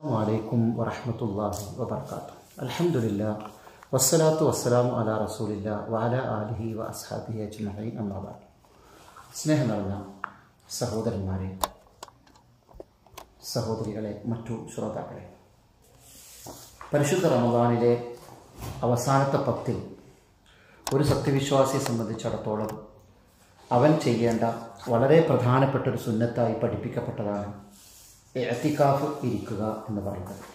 വലൈക്കും വറഹമത്തല്ലാഹി വബർക്കാത്തു അലഹമുല്ല വസ്സലാത്തു വസ്സലാമു അലാ റസൂലില്ല വാല ആലിഹി വ അസ്ഹാബിഹി അജ്മഈൻ അമ്മാബാദ് സ്നേഹം നിറഞ്ഞ സഹോദരന്മാരെ സഹോദരികളെ മറ്റു ശ്രോതാക്കളെ പരിശുദ്ധ റമദാനിലെ അവസാനത്തെ പത്തിൽ ഒരു സത്യവിശ്വാസിയെ സംബന്ധിച്ചിടത്തോളം അവൻ ചെയ്യേണ്ട വളരെ പ്രധാനപ്പെട്ട ഒരു സുന്നത്തായി പഠിപ്പിക്കപ്പെട്ടതാണ് എത്തിക്കാഫ് ഇരിക്കുക എന്ന് പറയുന്നത്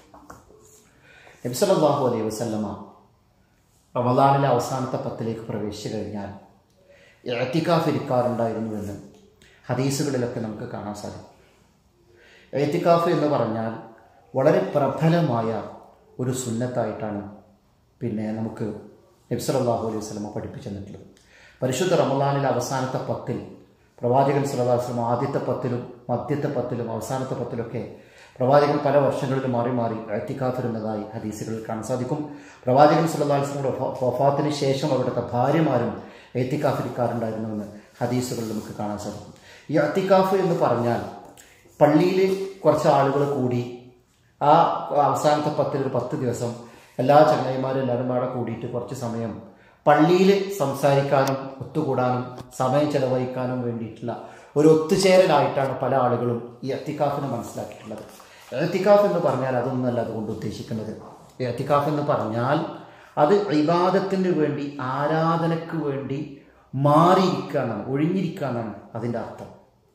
നബ്സലാഹു അലൈഹി വസല്ലമ റമദാനിലെ അവസാനത്തെ പത്തിലേക്ക് പ്രവേശിച്ചു കഴിഞ്ഞാൽ എത്തിക്കാഫ് ഇരിക്കാറുണ്ടായിരുന്നുവെന്ന് ഹദീസുകളിലൊക്കെ നമുക്ക് കാണാൻ സാധിക്കും എത്തിക്കാഫ് എന്ന് പറഞ്ഞാൽ വളരെ പ്രബലമായ ഒരു സുന്നത്തായിട്ടാണ് പിന്നെ നമുക്ക് നബ്സലാഹു അലൈഹി വസ്ലമ പഠിപ്പിച്ചു തന്നിട്ടുള്ളത് പരിശുദ്ധ റമദാനിലെ അവസാനത്തെ പത്തിൽ പ്രവാചകൻ സലഹുസ്ലം ആദ്യത്തെ പത്തിലും മധ്യത്തെ പത്തിലും അവസാനത്തെ പത്തിലൊക്കെ പ്രവാചകൻ പല വർഷങ്ങളിലും മാറി മാറി എത്തിക്കാത്തിരുന്നതായി ഹദീസുകളിൽ കാണാൻ സാധിക്കും പ്രവാചകൻ സല്ലാസ്ലങ്ങളുടെ വഫാത്തിന് ശേഷം അവിടുത്തെ ഭാര്യമാരും എത്തിക്കാഫിരിക്കാറുണ്ടായിരുന്നുവെന്ന് ഹദീസുകളിൽ നമുക്ക് കാണാൻ സാധിക്കും ഈ അത്തിക്കാഫ് എന്ന് പറഞ്ഞാൽ പള്ളിയിൽ കുറച്ച് ആളുകൾ കൂടി ആ അവസാനത്തെ പത്തിൽ ഒരു പത്ത് ദിവസം എല്ലാ ചങ്ങായിമാരും എല്ലാവരും അവിടെ കൂടിയിട്ട് കുറച്ച് സമയം പള്ളിയിൽ സംസാരിക്കാനും ഒത്തുകൂടാനും സമയം ചെലവഴിക്കാനും വേണ്ടിയിട്ടുള്ള ഒരു ഒത്തുചേരലായിട്ടാണ് പല ആളുകളും ഈ അത്തിക്കാഫിനെ മനസ്സിലാക്കിയിട്ടുള്ളത് എത്തിക്കാഫ് എന്ന് പറഞ്ഞാൽ അതൊന്നല്ല അതുകൊണ്ട് ഉദ്ദേശിക്കുന്നത് എത്തിക്കാഫ് എന്ന് പറഞ്ഞാൽ അത് ഇബാദത്തിന് വേണ്ടി ആരാധനയ്ക്ക് വേണ്ടി മാറിയിരിക്കുക എന്നാണ് ഒഴിഞ്ഞിരിക്കുക എന്നാണ് അതിൻ്റെ അർത്ഥം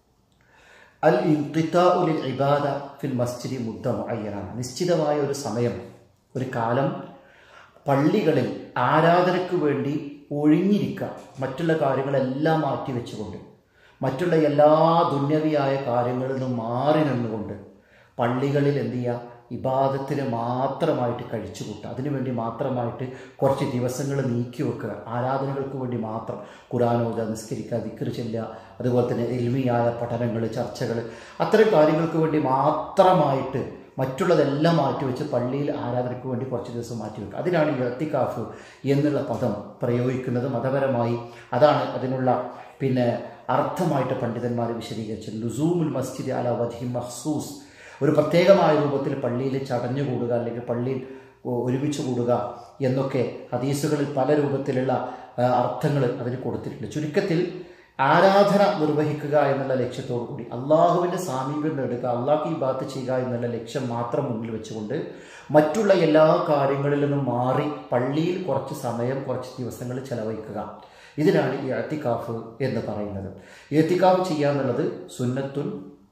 അൽ ഇൻതിത്താഉലിൽ ഇബാദ ഫിൽ മസ്ജിദി മുദ്ദ മുഅയ്യനാണ് നിശ്ചിതമായ ഒരു സമയം ഒരു കാലം പള്ളികളിൽ ആരാധനയ്ക്ക് വേണ്ടി ഒഴിഞ്ഞിരിക്കുക മറ്റുള്ള കാര്യങ്ങളെല്ലാം മാറ്റി വെച്ചുകൊണ്ട് മറ്റുള്ള എല്ലാ ദുന്യവിയായ കാര്യങ്ങളിൽ നിന്നും മാറി നിന്നുകൊണ്ട് പള്ളികളിൽ എന്ത് ചെയ്യുക ഇബാദത്തിന് മാത്രമായിട്ട് കഴിച്ചു കൂട്ടുക അതിനുവേണ്ടി മാത്രമായിട്ട് കുറച്ച് ദിവസങ്ങൾ നീക്കി വെക്കുക ആരാധനകൾക്ക് വേണ്ടി മാത്രം ഖുറാനോദ നിസ്കരിക്കുക ദിക്കർ ചെല്ലുക അതുപോലെ തന്നെ എൽമിയായ പഠനങ്ങൾ ചർച്ചകൾ അത്തരം കാര്യങ്ങൾക്ക് വേണ്ടി മാത്രമായിട്ട് മറ്റുള്ളതെല്ലാം മാറ്റിവെച്ച് പള്ളിയിൽ ആരാധനയ്ക്ക് വേണ്ടി കുറച്ച് ദിവസം മാറ്റിവെക്കുക അതിനാണ് ഇഴത്തിക്കാഫ് എന്നുള്ള പദം പ്രയോഗിക്കുന്നത് മതപരമായി അതാണ് അതിനുള്ള പിന്നെ അർത്ഥമായിട്ട് പണ്ഡിതന്മാർ വിശദീകരിച്ചത് ലുസൂമുൽ മസ്ജിദ് അല വധി മഹ്സൂസ് ഒരു പ്രത്യേകമായ രൂപത്തിൽ പള്ളിയിൽ ചടഞ്ഞുകൂടുക അല്ലെങ്കിൽ പള്ളിയിൽ ഒരുമിച്ച് കൂടുക എന്നൊക്കെ ഹദീസുകളിൽ പല രൂപത്തിലുള്ള അർത്ഥങ്ങൾ അതിന് കൊടുത്തിട്ടുണ്ട് ചുരുക്കത്തിൽ ആരാധന നിർവഹിക്കുക എന്നുള്ള ലക്ഷ്യത്തോടു കൂടി അള്ളാഹുവിൻ്റെ സാമീപ്യം നേടുക അള്ളാഹ് ഈ ബാത്ത് ചെയ്യുക എന്നുള്ള ലക്ഷ്യം മാത്രം മുന്നിൽ വെച്ചുകൊണ്ട് മറ്റുള്ള എല്ലാ കാര്യങ്ങളിൽ നിന്നും മാറി പള്ളിയിൽ കുറച്ച് സമയം കുറച്ച് ദിവസങ്ങൾ ചെലവഴിക്കുക ഇതിനാണ് ഈ എത്തിക്കാഫ് എന്ന് പറയുന്നത് എത്തിക്കാഫ് ചെയ്യുക എന്നുള്ളത് സുന്നത്തുൻ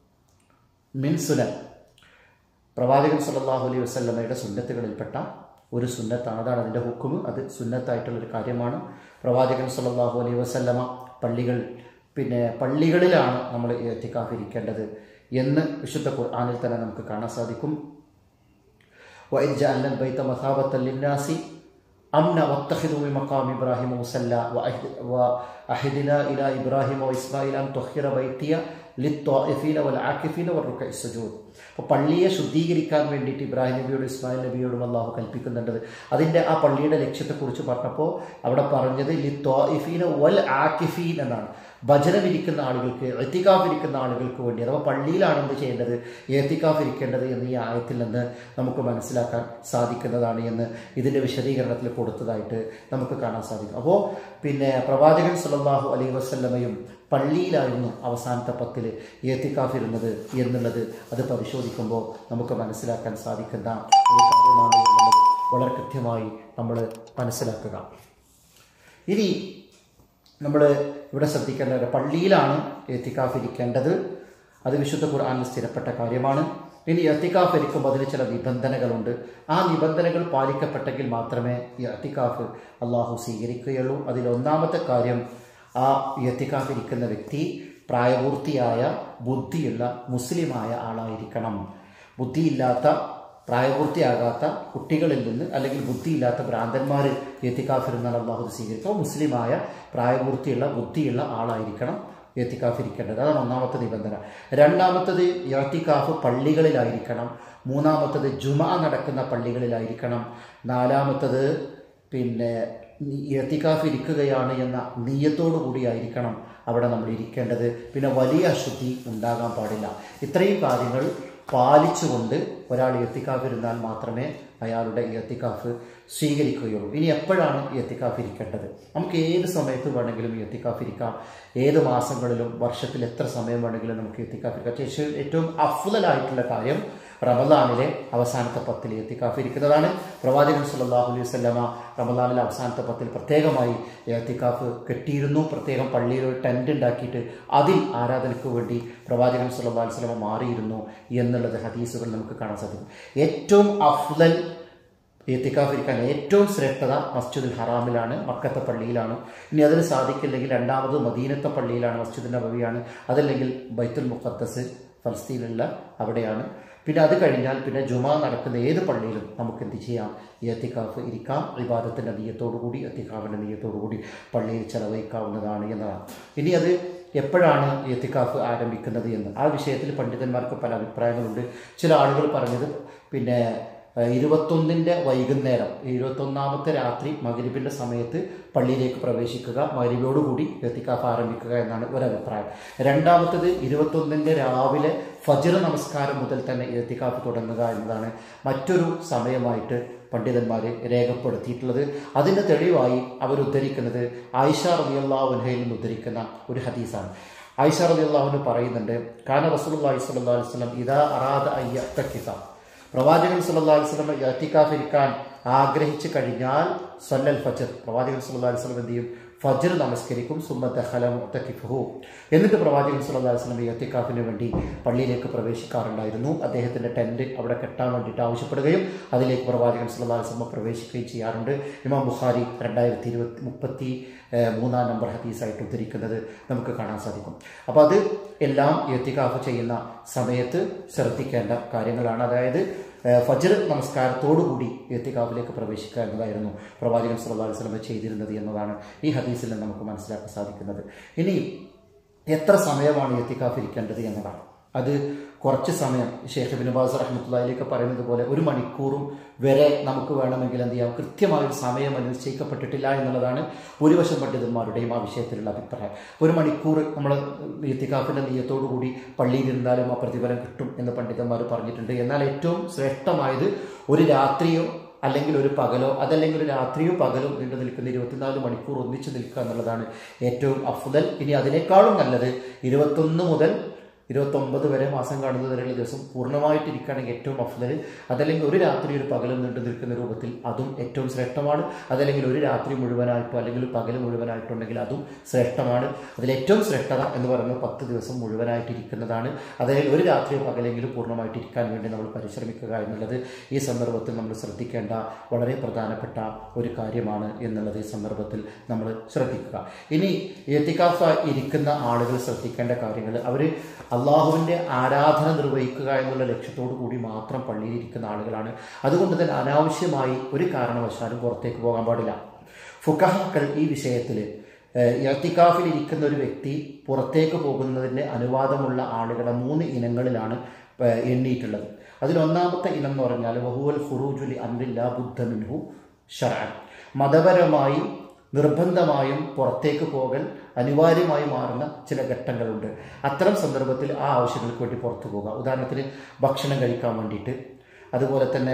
മിൻ സുനൻ പ്രവാചകൻ സല്ലാഹു അലൈഹി വസ്ലമയുടെ സുന്നത്തുകളിൽപ്പെട്ട ഒരു സുന്നത്താണ് അതാണ് അതിൻ്റെ ഹുക്കും അത് സുന്നത്തായിട്ടുള്ളൊരു കാര്യമാണ് പ്രവാചകൻ സല്ലാഹു അലൈഹി വസ്ലമ പള്ളികൾ പിന്നെ പള്ളികളിലാണ് നമ്മൾ എത്തിക്കാഫ് ഇരിക്കേണ്ടത് എന്ന് വിശുദ്ധ ഖുർആാനിൽ തന്നെ നമുക്ക് കാണാൻ സാധിക്കും وإذ جعلنا البيت مثابة للناس أمنا واتخذوا من مقام إبراهيم مصلى وأحدنا إلى إبراهيم وإسماعيل أن تخير بيتي ലിത്വാഇഫീന വൽ ആക്കിഫീന വറുക്ക സുജൂദ് അപ്പോൾ പള്ളിയെ ശുദ്ധീകരിക്കാൻ വേണ്ടിയിട്ട് ഇബ്രാഹിം നബിയോടും ഇസ്മായിൽ നബിയോടും അള്ളാഹു കൽപ്പിക്കുന്നുണ്ടത് അതിൻ്റെ ആ പള്ളിയുടെ ലക്ഷ്യത്തെക്കുറിച്ച് പറഞ്ഞപ്പോൾ അവിടെ പറഞ്ഞത് ലിത്വാഇഫീന വൽ ആക്കിഫീൻ എന്നാണ് ഭജനം ഇരിക്കുന്ന ആളുകൾക്ക് എത്തിക്കാഫ് ഇരിക്കുന്ന ആളുകൾക്ക് വേണ്ടി അഥവാ പള്ളിയിലാണ് എന്ത് ചെയ്യേണ്ടത് ഏത്തിക്കാഫ് ഇരിക്കേണ്ടത് എന്ന് ഈ ആയത്തിൽ നിന്ന് നമുക്ക് മനസ്സിലാക്കാൻ സാധിക്കുന്നതാണ് എന്ന് ഇതിൻ്റെ വിശദീകരണത്തിൽ കൊടുത്തതായിട്ട് നമുക്ക് കാണാൻ സാധിക്കും അപ്പോൾ പിന്നെ പ്രവാചകൻ സല്ലാഹു അലൈ വസ്ല്ലമയും പള്ളിയിലായിരുന്നു അവസാനത്തെ പത്തിൽ ഏത്തിക്കാഫ് ഇരുന്നത് എന്നുള്ളത് അത് പരിശോധിക്കുമ്പോൾ നമുക്ക് മനസ്സിലാക്കാൻ സാധിക്കുന്ന ഒരു കാര്യമാണ് എന്നുള്ളത് വളരെ കൃത്യമായി നമ്മൾ മനസ്സിലാക്കുക ഇനി നമ്മൾ ഇവിടെ ശ്രദ്ധിക്കേണ്ട പള്ളിയിലാണ് എത്തിക്കാഫ് ഇരിക്കേണ്ടത് അത് വിശുദ്ധ ഖുർആാനിൽ സ്ഥിരപ്പെട്ട കാര്യമാണ് ഇനി എത്തിക്കാഫ് ഇരിക്കുമ്പോൾ അതിന് ചില നിബന്ധനകളുണ്ട് ആ നിബന്ധനകൾ പാലിക്കപ്പെട്ടെങ്കിൽ മാത്രമേ ഈ എത്തിക്കാഫ് അള്ളാഹു സ്വീകരിക്കുകയുള്ളൂ അതിൽ ഒന്നാമത്തെ കാര്യം ആ എത്തിക്കാഫ് ഇരിക്കുന്ന വ്യക്തി പ്രായപൂർത്തിയായ ബുദ്ധിയുള്ള മുസ്ലിമായ ആളായിരിക്കണം ബുദ്ധിയില്ലാത്ത പ്രായപൂർത്തിയാകാത്ത കുട്ടികളിൽ നിന്ന് അല്ലെങ്കിൽ ബുദ്ധിയില്ലാത്ത ഭ്രാന്തന്മാർ എത്തിക്കാഫിരുന്നാൽ അള്ളാഹു സ്വീകരിക്കുക മുസ്ലിമായ പ്രായപൂർത്തിയുള്ള ബുദ്ധിയുള്ള ആളായിരിക്കണം എത്തിക്കാഫിരിക്കേണ്ടത് അതാണ് ഒന്നാമത്തെ നിബന്ധന രണ്ടാമത്തത് യാത്തിക്കാഫ് പള്ളികളിലായിരിക്കണം മൂന്നാമത്തത് ജുമ നടക്കുന്ന പള്ളികളിലായിരിക്കണം നാലാമത്തത് പിന്നെ എത്തിക്കാഫ് ഇരിക്കുകയാണ് എന്ന നീയത്തോടു കൂടിയായിരിക്കണം അവിടെ നമ്മൾ ഇരിക്കേണ്ടത് പിന്നെ വലിയ അശുദ്ധി ഉണ്ടാകാൻ പാടില്ല ഇത്രയും കാര്യങ്ങൾ പാലിച്ചുകൊണ്ട് ഒരാൾ എത്തിക്കാഫ് ഇരുന്നാൽ മാത്രമേ അയാളുടെ എത്തിക്കാഫ് സ്വീകരിക്കുകയുള്ളൂ ഇനി എപ്പോഴാണ് എത്തിക്കാഫ് ഇരിക്കേണ്ടത് നമുക്ക് ഏത് സമയത്ത് വേണമെങ്കിലും എത്തിക്കാഫ് ഇരിക്കാം ഏത് മാസങ്ങളിലും വർഷത്തിൽ എത്ര സമയം വേണമെങ്കിലും നമുക്ക് എത്തിക്കാഫ് ഇരിക്കാം പക്ഷേ ഏറ്റവും അഫ്ലലായിട്ടുള്ള കാര്യം റമദാനിലെ അവസാനത്തെ പത്തിൽ എത്തിക്കാഫ് ഇരിക്കുന്നതാണ് പ്രവാചകൻ സല്ലല്ലാഹു അലൈഹി വസല്ലമ റമദാനിലെ അവസാനത്തെ പത്തിൽ പ്രത്യേകമായി എത്തിക്കാഫ് കെട്ടിയിരുന്നു പ്രത്യേകം പള്ളിയിൽ ഒരു ടെന്റ് ഉണ്ടാക്കിയിട്ട് അതിൽ ആരാധനയ്ക്ക് വേണ്ടി പ്രവാചകൻ സല്ലല്ലാഹു അലൈഹി വസല്ലമ മാറിയിരുന്നു എന്നുള്ളത് ഹദീസുകൾ നമുക്ക് കാണാൻ സാധിക്കും ഏറ്റവും അഫ്ലൽ ഏത്തിക്കാഫ് ഇരിക്കാൻ ഏറ്റവും ശ്രേഷ്ഠത മസ്ജിദുൽ ഹറാമിലാണ് മക്കത്തെ പള്ളിയിലാണ് ഇനി അതിന് സാധിക്കില്ലെങ്കിൽ രണ്ടാമത് മദീനത്തെ പള്ളിയിലാണ് മസ്ജിദുൽ നബവിയാണ് അതല്ലെങ്കിൽ ബൈത്തുൽ മുഖദ്ദസ് ഫലസ്തീനുള്ള അവിടെയാണ് പിന്നെ അത് കഴിഞ്ഞാൽ പിന്നെ ജുമാ നടക്കുന്ന ഏത് പള്ളിയിലും നമുക്ക് എന്ത് ചെയ്യാം ഈ എത്തിക്കാഫ് ഇരിക്കാം വിവാദത്തിൻ്റെ നീയത്തോടുകൂടി എത്തിക്കാഫിൻ്റെ നീയത്തോടുകൂടി പള്ളിയിൽ ചെലവഴിക്കാവുന്നതാണ് എന്നതാണ് ഇനി അത് എപ്പോഴാണ് ഈ എത്തിക്കാഫ് ആരംഭിക്കുന്നത് എന്ന് ആ വിഷയത്തിൽ പണ്ഡിതന്മാർക്ക് പല അഭിപ്രായങ്ങളുണ്ട് ചില ആളുകൾ പറഞ്ഞത് പിന്നെ ഇരുപത്തൊന്നിൻ്റെ വൈകുന്നേരം ഇരുപത്തൊന്നാമത്തെ രാത്രി മകരിബിൻ്റെ സമയത്ത് പള്ളിയിലേക്ക് പ്രവേശിക്കുക മകരിബോടുകൂടി എത്തിക്കാഫ് ആരംഭിക്കുക എന്നാണ് ഒരഭിപ്രായം രണ്ടാമത്തത് ഇരുപത്തൊന്നിൻ്റെ രാവിലെ ഫജർ നമസ്കാരം മുതൽ തന്നെ എത്തിക്കാഫ് തുടങ്ങുക എന്നതാണ് മറ്റൊരു സമയമായിട്ട് പണ്ഡിതന്മാർ രേഖപ്പെടുത്തിയിട്ടുള്ളത് അതിൻ്റെ തെളിവായി അവർ ഉദ്ധരിക്കുന്നത് ആയിഷ റബിയല്ലാഹുൻഹയിൽ നിന്ന് ഉദ്ധരിക്കുന്ന ഒരു ഹദീസാണ് ആയിഷ റബിയല്ലാഹുന് പറയുന്നുണ്ട് കാന റസൂൽ അലൈഹി സ്വല്ലാ വസ്ലം ഇതാ അറാദ അയ്യ കിതാബ് പ്രവാചകൻ സല്ലല്ലാഹു അലൈഹി വസല്ലം ഇഅ്തികാഫ് ഇരിക്കാൻ ആഗ്രഹിച്ചു കഴിഞ്ഞാൽ സല്ലൽ ഫജർ പ്രവാചകൻ സല്ലല്ലാഹു അലൈഹി വസല്ലം എന്ത് ചെയ്യും ഫജർ നമസ്കരിക്കും സുമ്മ ദഖല മുഅ്തഖിഫുഹു എന്നിട്ട് പ്രവാചകൻ സല്ലല്ലാഹു അലൈഹി വസല്ലം ഇഅ്തികാഫിന് വേണ്ടി പള്ളിയിലേക്ക് പ്രവേശിക്കാറുണ്ടായിരുന്നു അദ്ദേഹത്തിന്റെ ടെന്റ് അവിടെ കെട്ടാൻ വേണ്ടിയിട്ട് ആവശ്യപ്പെടുകയും അതിലേക്ക് പ്രവാചകൻ സല്ലല്ലാഹു അലൈഹി വസല്ലം പ്രവേശിക്കുകയും ചെയ്യാറുണ്ട് ഇമാം ബുഖാരി രണ്ടായിരത്തി ഇരുപത്തി മുപ്പത്തി മൂന്നാം നമ്പർ ഹദീസായിട്ട് ഉദ്ധരിക്കുന്നത് നമുക്ക് കാണാൻ സാധിക്കും അപ്പോൾ അത് എല്ലാം എത്തിക്കാഫ് ചെയ്യുന്ന സമയത്ത് ശ്രദ്ധിക്കേണ്ട കാര്യങ്ങളാണ് അതായത് ഫജർ നമസ്കാരത്തോടുകൂടി എത്തിക്കാഫിലേക്ക് പ്രവേശിക്കുക എന്നതായിരുന്നു പ്രവാചകൻ സല്ലല്ലാഹു അലൈഹി വസല്ലം ചെയ്തിരുന്നത് എന്നതാണ് ഈ ഹദീസിൽ നിന്ന് നമുക്ക് മനസ്സിലാക്കാൻ സാധിക്കുന്നത് ഇനി എത്ര സമയമാണ് എത്തിക്കാഫ് ഇരിക്കേണ്ടത് എന്നതാണ് അത് കുറച്ച് സമയം ഷേഖ് ബിനുബാസ് റഹ്മത്തുള്ളയിലേക്ക് പറയുന്നത് പോലെ ഒരു മണിക്കൂറും വരെ നമുക്ക് വേണമെങ്കിൽ എന്ത് ചെയ്യാം കൃത്യമായൊരു സമയം നിശ്ചയിക്കപ്പെട്ടിട്ടില്ല എന്നുള്ളതാണ് ഭൂരിപക്ഷം പണ്ഡിതന്മാരുടെയും ആ വിഷയത്തിലുള്ള അഭിപ്രായം ഒരു മണിക്കൂർ നമ്മൾ ഇത്തിക്കാഫിൻ്റെ നീയത്തോടു കൂടി പള്ളിയിൽ ഇരുന്നാലും ആ പ്രതിഫലം കിട്ടും എന്ന് പണ്ഡിതന്മാർ പറഞ്ഞിട്ടുണ്ട് എന്നാൽ ഏറ്റവും ശ്രേഷ്ഠമായത് ഒരു രാത്രിയോ അല്ലെങ്കിൽ ഒരു പകലോ അതല്ലെങ്കിൽ ഒരു രാത്രിയോ പകലോ നീണ്ടു നിൽക്കുന്ന ഇരുപത്തിനാല് മണിക്കൂർ ഒന്നിച്ചു നിൽക്കുക എന്നുള്ളതാണ് ഏറ്റവും അഫുദൽ ഇനി അതിനേക്കാളും നല്ലത് ഇരുപത്തൊന്ന് മുതൽ ഇരുപത്തൊമ്പത് വരെ മാസം കാണുന്നത് വരെയുള്ള ദിവസം പൂർണ്ണമായിട്ട് ഇരിക്കുകയാണെങ്കിൽ ഏറ്റവും അഫ്ലൽ അതല്ലെങ്കിൽ ഒരു രാത്രി ഒരു പകലും നീണ്ടു നിൽക്കുന്ന രൂപത്തിൽ അതും ഏറ്റവും ശ്രേഷ്ഠമാണ് അതല്ലെങ്കിൽ ഒരു രാത്രി മുഴുവനായിട്ടോ അല്ലെങ്കിൽ പകൽ മുഴുവനായിട്ടുണ്ടെങ്കിൽ അതും ശ്രേഷ്ഠമാണ് അതിലേറ്റവും ശ്രേഷ്ഠത എന്ന് പറയുന്നത് പത്ത് ദിവസം മുഴുവനായിട്ട് ഇരിക്കുന്നതാണ് അതല്ലെങ്കിൽ ഒരു രാത്രി പകലെങ്കിലും പൂർണ്ണമായിട്ട് ഇരിക്കാൻ വേണ്ടി നമ്മൾ പരിശ്രമിക്കുക എന്നുള്ളത് ഈ സന്ദർഭത്തിൽ നമ്മൾ ശ്രദ്ധിക്കേണ്ട വളരെ പ്രധാനപ്പെട്ട ഒരു കാര്യമാണ് എന്നുള്ളത് ഈ സന്ദർഭത്തിൽ നമ്മൾ ശ്രദ്ധിക്കുക ഇനി എത്തിക്കാഫ ഇരിക്കുന്ന ആളുകൾ ശ്രദ്ധിക്കേണ്ട കാര്യങ്ങൾ അവർ അള്ളാഹുവിൻ്റെ ആരാധന നിർവഹിക്കുക എന്നുള്ള ലക്ഷ്യത്തോടു കൂടി മാത്രം പള്ളിയിൽ ഇരിക്കുന്ന ആളുകളാണ് അതുകൊണ്ട് തന്നെ അനാവശ്യമായി ഒരു കാരണവശാലും പുറത്തേക്ക് പോകാൻ പാടില്ല ഫുക്കഹാക്കൾ ഈ വിഷയത്തിൽ യത്തിക്കാഫിൽ ഇരിക്കുന്ന ഒരു വ്യക്തി പുറത്തേക്ക് പോകുന്നതിൻ്റെ അനുവാദമുള്ള ആളുകളെ മൂന്ന് ഇനങ്ങളിലാണ് എണ്ണിയിട്ടുള്ളത് അതിലൊന്നാമത്തെ ഇനം എന്ന് പറഞ്ഞാൽ വഹുവൽ ഫുറൂജുലി അൻറില്ല ബുദ്ധമിൻഹു ഷറാൻ മതപരമായി നിർബന്ധമായും പുറത്തേക്ക് പോകൽ അനിവാര്യമായി മാറുന്ന ചില ഘട്ടങ്ങളുണ്ട് അത്തരം സന്ദർഭത്തിൽ ആ ആവശ്യങ്ങൾക്ക് വേണ്ടി പുറത്തു പോകുക ഉദാഹരണത്തിന് ഭക്ഷണം കഴിക്കാൻ വേണ്ടിയിട്ട് അതുപോലെ തന്നെ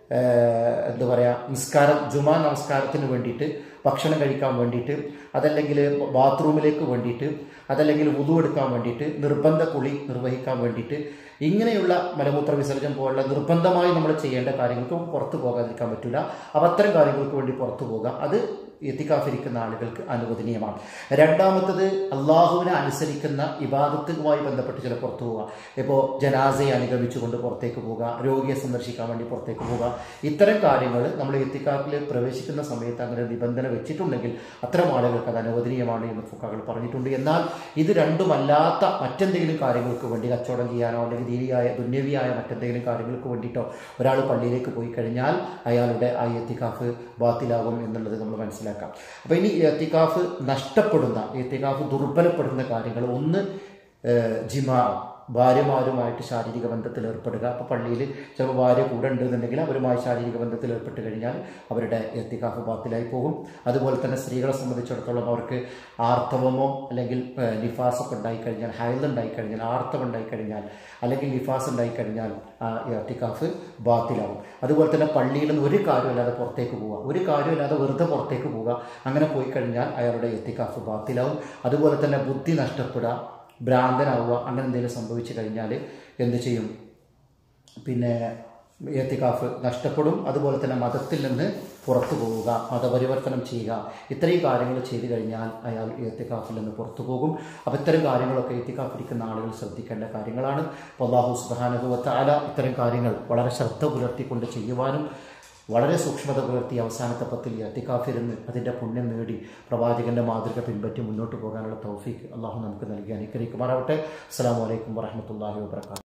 എന്താ പറയുക നിസ്കാരം ജുമാ നമസ്കാരത്തിന് വേണ്ടിയിട്ട് ഭക്ഷണം കഴിക്കാൻ വേണ്ടിയിട്ട് അതല്ലെങ്കിൽ ബാത്റൂമിലേക്ക് വേണ്ടിയിട്ട് അതല്ലെങ്കിൽ വുതു എടുക്കാൻ വേണ്ടിയിട്ട് നിർബന്ധ കുളി നിർവഹിക്കാൻ വേണ്ടിയിട്ട് ഇങ്ങനെയുള്ള മലമൂത്ര വിസർജനം പോലുള്ള നിർബന്ധമായി നമ്മൾ ചെയ്യേണ്ട കാര്യങ്ങൾക്ക് പുറത്തു പോകാതിരിക്കാൻ പറ്റില്ല അപ്പം അത്തരം കാര്യങ്ങൾക്ക് വേണ്ടി പുറത്തു പോകാം അത് എത്തിക്കാഫിരിക്കുന്ന ആളുകൾക്ക് അനുവദനീയമാണ് രണ്ടാമത്തത് അള്ളാഹുവിനെ അനുസരിക്കുന്ന ഇബാദത്തുമായി ബന്ധപ്പെട്ട് ചില പുറത്തു പോവുക ഇപ്പോൾ ജനാസയെ അനുഗമിച്ചുകൊണ്ട് പുറത്തേക്ക് പോവുക രോഗിയെ സന്ദർശിക്കാൻ വേണ്ടി പുറത്തേക്ക് പോവുക ഇത്തരം കാര്യങ്ങൾ നമ്മൾ എത്തിക്കാഫിൽ പ്രവേശിക്കുന്ന സമയത്ത് അങ്ങനെ നിബന്ധന വെച്ചിട്ടുണ്ടെങ്കിൽ അത്തരം ആളുകൾക്ക് അത് അനുവദനീയമാണ് എന്ന് ഫുക്കാകൾ പറഞ്ഞിട്ടുണ്ട് എന്നാൽ ഇത് രണ്ടുമല്ലാത്ത മറ്റെന്തെങ്കിലും കാര്യങ്ങൾക്ക് വേണ്ടി കച്ചവടം ചെയ്യാനോ അല്ലെങ്കിൽ ദീനിയായ ദുന്യവിയായ മറ്റെന്തെങ്കിലും കാര്യങ്ങൾക്ക് വേണ്ടിയിട്ടോ ഒരാൾ പള്ളിയിലേക്ക് പോയി കഴിഞ്ഞാൽ അയാളുടെ ആ എത്തിക്കാഫ് ബാത്തിലാകും എന്നുള്ളത് നമ്മൾ മനസ്സിലാക്കാം അപ്പോൾ ഇനി എത്തിക്കാഫ് നഷ്ടപ്പെടുന്ന എത്തിക്കാഫ് ദുർബലപ്പെടുന്ന കാര്യങ്ങൾ ഒന്ന് ജിമാ ഭാര്യമാരുമായിട്ട് ശാരീരിക ബന്ധത്തിൽ ഏർപ്പെടുക അപ്പോൾ പള്ളിയിൽ ചിലപ്പോൾ ഭാര്യ കൂടെ ഉണ്ടെന്നുണ്ടെങ്കിൽ അവരുമായി ശാരീരിക ബന്ധത്തിൽ ഏർപ്പെട്ട് കഴിഞ്ഞാൽ അവരുടെ എത്തിക്കാഫ് ബാത്തിലായി പോകും അതുപോലെ തന്നെ സ്ത്രീകളെ സംബന്ധിച്ചിടത്തോളം അവർക്ക് ആർത്തവമോ അല്ലെങ്കിൽ ഏഹ്, നിഫാസൊക്കെ ഉണ്ടായിക്കഴിഞ്ഞാൽ ഹൈൽ ഉണ്ടായിക്കഴിഞ്ഞാൽ ആർത്തവം ഉണ്ടായിക്കഴിഞ്ഞാൽ അല്ലെങ്കിൽ നിഫാസ് ഉണ്ടായിക്കഴിഞ്ഞാൽ ആ എത്തിക്കാഫ് ബാത്തിലാവും അതുപോലെ തന്നെ പള്ളിയിൽ നിന്ന് ഒരു കാര്യമില്ലാതെ പുറത്തേക്ക് പോവുക ഒരു കാര്യമില്ലാതെ വെറുതെ പുറത്തേക്ക് പോവുക അങ്ങനെ പോയി കഴിഞ്ഞാൽ അയാളുടെ എത്തിക്കാഫ് ബാത്തിലാവും അതുപോലെ തന്നെ ബുദ്ധി നഷ്ടപ്പെടുക ഭ്രാന്തനാവുക അങ്ങനെ എന്തെങ്കിലും സംഭവിച്ചു കഴിഞ്ഞാൽ എന്ത് ചെയ്യും പിന്നെ എത്തിക്കാഫ് നഷ്ടപ്പെടും അതുപോലെ തന്നെ മതത്തിൽ നിന്ന് പുറത്തു പോവുക മതപരിവർത്തനം ചെയ്യുക ഇത്രയും കാര്യങ്ങൾ ചെയ്തു കഴിഞ്ഞാൽ അയാൾ എത്തിക്കാഫിൽ നിന്ന് പുറത്തു പോകും അപ്പോൾ ഇത്തരം കാര്യങ്ങളൊക്കെ എത്തിക്കാഫ് ഇരിക്കുന്ന ആളുകൾ ശ്രദ്ധിക്കേണ്ട കാര്യങ്ങളാണ് അപ്പോൾ അള്ളാഹു സുബാനുഭവത്താല ഇത്തരം കാര്യങ്ങൾ വളരെ ശ്രദ്ധ പുലർത്തിക്കൊണ്ട് ചെയ്യുവാനും വളരെ സൂക്ഷ്മത പുലർത്തി അവസാനത്തെ പത്തിൽ എത്തിക്കാഫിരുന്ന് അതിൻ്റെ പുണ്യം നേടി പ്രവാചകൻ്റെ മാതൃക പിൻപറ്റി മുന്നോട്ട് പോകാനുള്ള തൗഫീക്ക് അള്ളാഹു നമുക്ക് നൽകി അനുഗ്രഹിക്കുമാറാവട്ടെ അസ്സാം വലൈക്കും വറഹമത്തല്ലാഹി വാബർക്കാത്തു